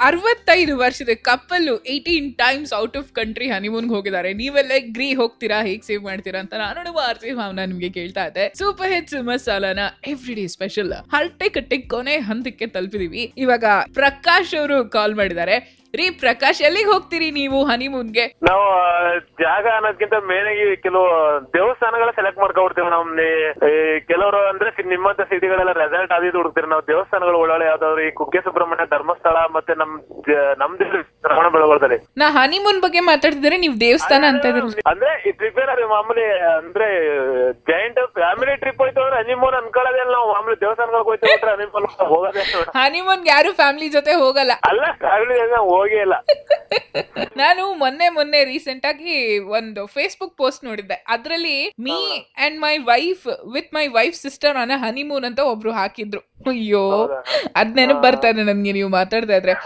ಅರವತ್ತೈದು ವರ್ಷದ couple eighteen times out of country honeymoon ಹೋಗಿದ್ದಾರೆ ನೀವೆಲ್ಲ ಗ್ರೀ ಹೋಗ್ತೀರಾ ಹೇಗ್ ಸೇವ್ ಮಾಡ್ತೀರಾ ಅಂತ ನಾನು ನಮ್ಮ ಆರ್ತಿ ಭಾವನ ನಿಮ್ಗೆ ಕೇಳ್ತಾ ಇದ್ದೆ ಸೂಪರ್ ಹಿಟ್ಸ್ ಮಸಾಲಾನ ಎವ್ರಿ ಡೇ ಸ್ಪೆಷಲ್ ಹರಟೆ ಕಟ್ಟೆ ಕೊನೆ ಹಂತಕ್ಕೆ ತಲುಪಿದೀವಿ ಇವಾಗ ಪ್ರಕಾಶ್ ಅವರು ಕಾಲ್ ಮಾಡಿದ್ದಾರೆ ರೀ ಪ್ರಕಾಶ್ ಎಲ್ಲಿಗೆ ಹೋಗ್ತೀರಿ ನೀವು ಹನಿಮೂನ್ಗೆ ನಾವು ಆ, ಜಾಗ ಅನ್ನೋದ್ಕಿಂತ ಮೇನ್ ಆಗಿ ಕೆಲವು ದೇವಸ್ಥಾನಗಳ ಸೆಲೆಕ್ಟ್ ಮಾಡ್ಕೊಬಿಡ್ತೀವಿ ನಮ್ ಕೆಲವರು ಅಂದ್ರೆ ಸಿ- ನಿಮ್ಮಂತ ಸಿಟಿಗಳೆಲ್ಲ ರೆಸಾರ್ಟ್ ಅದು ಇದು ಹುಡುಕ್ತೀರಿ ನಾವು ದೇವಸ್ಥಾನಗಳು ಒಳ್ಳೊಳ್ಳೆ ಯಾವ್ದಾದ್ರು ಈ ಕುಕ್ಕೆ ಸುಬ್ರಹ್ಮಣ್ಯ ಧರ್ಮಸ್ಥಳ ಮತ್ತೆ ನಮ್ ಜ- ನಮ್ದು ಶ್ರವಣ ಬೆಳಗೊಳದಲ್ಲಿ ನಾ ಹನಿಮೂನ್ ಬಗ್ಗೆ ಮಾತಾಡ್ತಿದ್ರೆ ನೀವು ದೇವಸ್ಥಾನ ಅಂತ ಇದ್ರಲ್ಲ. ಅಂದ್ರೆ ಈ ಟ್ರಿಪ್ ಏನಾದ್ರು ಮಾಮೂಲಿ ಅಂದ್ರೆ ಜಾಯಿಂಟ್ ಫ್ಯಾಮಿಲಿ ಟ್ರಿಪ್ ಹೋಯ್ತು ಅಂದ್ರೆ ಹನಿಮೂನ್ ಅನ್ಕೊಳ್ಳೋದೇ ಇಲ್ಲ ನಾವು ಮಾಮೂಲಿ ದೇವಸ್ಥಾನಗಳಿಗೆ ಹೋಯ್ತು ಅಂದ್ರೆ ಹನಿಮೂನ್ ಹೋಗೋದೇ ಇಲ್ಲ. ಹನಿಮೂನ್ಗೆ ಯಾರು ಫ್ಯಾಮಿಲಿ ಜೊತೆ ಹೋಗಲ್ಲ ಅಲ್ಲ ಫ್ಯಾಮಿಲಿ ಹೋಗೇ ಇಲ್ಲ ನಾನು ಮೊನ್ನೆ ಮೊನ್ನೆ ರೀಸೆಂಟ್ ಆಗಿ ಒಂದು ಫೇಸ್ಬುಕ್ ಪೋಸ್ಟ್ ನೋಡಿದ್ದೆ ಅದ್ರಲ್ಲಿ me and my wife with my wife sister on honeymoon ಅಂತ ಒಬ್ರು ಹಾಕಿದ್ರು ಅಯ್ಯೋ ಅದ್ ನೆನಪು ಬರ್ತಾನೆ ನನ್ಗೆ ನೀವು ಮಾತಾಡ್ತಾ ಇದ್ರೆ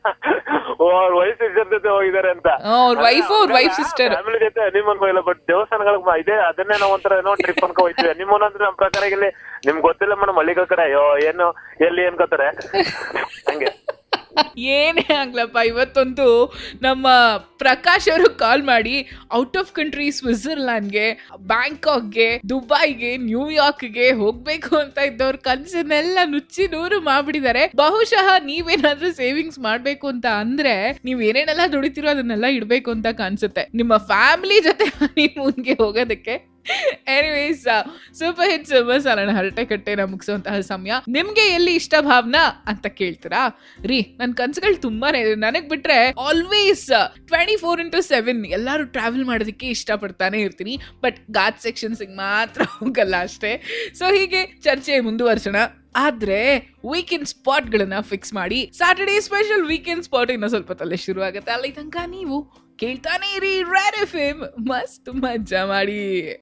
ಓ ಅವ್ರ ವೈಫ್ ಸಿಸ್ಟರ್ ಜೊತೆ ಹೋಗಿದ್ದಾರೆ ಅಂತ ಅವ್ರ ವೈಫ್ ಅವ್ರ ವೈಫ್ ಸಿಸ್ಟರ್ ಫ್ಯಾಮಿಲಿ ಜೊತೆ ಹನಿಮೂನ್ ಹೋಗಿಲ್ಲ ಬಟ್ ದೇವಸ್ಥಾನಗಳಿಗೆ ಮ- ಇದೇ ಅದನ್ನೇ ನಾವು ಒಂಥರ ಏನೋ ಟ್ರಿಪ್ ಅನ್ಕೊ ಹೋಯ್ತೀವಿ ಹನಿಮೂನ್ ಅಂದ್ರೆ ನಮ್ಮ ಪ್ರಕಾರ ಇಲ್ಲಿ ನಿಮ್ಗೆ ಗೊತ್ತಿಲ್ಲ ಮೇಡಮ್ ಹಳ್ಳಿಗಳ ಕಡೆ ಅಯ್ಯೋ ಏನು ಎಲ್ಲಿ ಅನ್ಕೋತಾರೆ ಹಂಗೆ ಏನೇ ಆಗ್ಲಪ್ಪ ಇವತ್ತಂತೂ ನಮ್ಮ ಪ್ರಕಾಶ್ ಅವರು ಕಾಲ್ ಮಾಡಿ ಔಟ್ ಆಫ್ ಕಂಟ್ರಿ ಸ್ವಿಟ್ಜರ್ಲ್ಯಾಂಡ್ಗೆ ಬ್ಯಾಂಕಾಕ್ಗೆ ದುಬೈಗೆ ನ್ಯೂಯಾರ್ಕ್ಗೆ ಹೋಗ್ಬೇಕು ಅಂತ ಇದ್ದವ್ರ ಕನ್ಸನ್ನೆಲ್ಲ ನುಚ್ಚಿ ನೂರು ಮಾಡ್ಬಿಟ್ಟಿದ್ದಾರೆ ಬಹುಶಃ ನೀವೇನಾದ್ರೂ ಸೇವಿಂಗ್ಸ್ ಮಾಡ್ಬೇಕು ಅಂತ ಅಂದ್ರೆ ನೀವ್ ಏನೇನೆಲ್ಲ ದುಡಿತಿರೋ ಅದನ್ನೆಲ್ಲ ಇಡ್ಬೇಕು ಅಂತ ಕಾಣಿಸುತ್ತೆ ನಿಮ್ಮ ಫ್ಯಾಮಿಲಿ ಜೊತೆ ಮುಂದೆ ಹೋಗೋದಕ್ಕೆ ಎನಿವೇಸ್ ಸೂಪರ್ ಹಿಟ್ಸ್ ಮಸಾಲನ ಹರಟೆ ಕಟ್ಟೆನ ಮುಗಿಸುವಂತಹ ಸಮಯ ನಿಮ್ಗೆ ಎಲ್ಲಿ ಇಷ್ಟ ಭಾವನಾ ಅಂತ ಕೇಳ್ತೀರಾ ರೀ ನನ್ ಕನ್ಸುಗಳು ತುಂಬಾನೇ ಇದೆ ನನಗ್ ಬಿಟ್ರೆ always twenty four into seven ಎಲ್ಲಾರು ಟ್ರಾವೆಲ್ ಮಾಡೋದಕ್ಕೆ ಇಷ್ಟಪಡ್ತಾನೆ ಇರ್ತೀನಿ ಬಟ್ ಘಾಟ್ ಸೆಕ್ಷನ್ಸ್ ಮಾತ್ರ ಹೋಗಲ್ಲ ಅಷ್ಟೇ ಸೊ ಹೀಗೆ ಚರ್ಚೆ ಮುಂದುವರ್ಸೋಣ ಆದ್ರೆ ವೀಕೆಂಡ್ ಸ್ಪಾಟ್ ಗಳನ್ನ ಫಿಕ್ಸ್ ಮಾಡಿ ಸ್ಯಾಟರ್ಡೇ ಸ್ಪೆಷಲ್ ವೀಕೆಂಡ್ ಸ್ಪಾಟ್ ಇನ್ನ ಸ್ವಲ್ಪ ತಲೆ ಶುರು ಆಗುತ್ತೆ ಅಲ್ಲಿ ತನಕ ನೀವು ಕೇಳ್ತಾನೆ ಇರಿ ರ್ಯಾಡ್ ಎಫ್ ಮಸ್ತ್ ಮಜಾ ಮಾಡಿ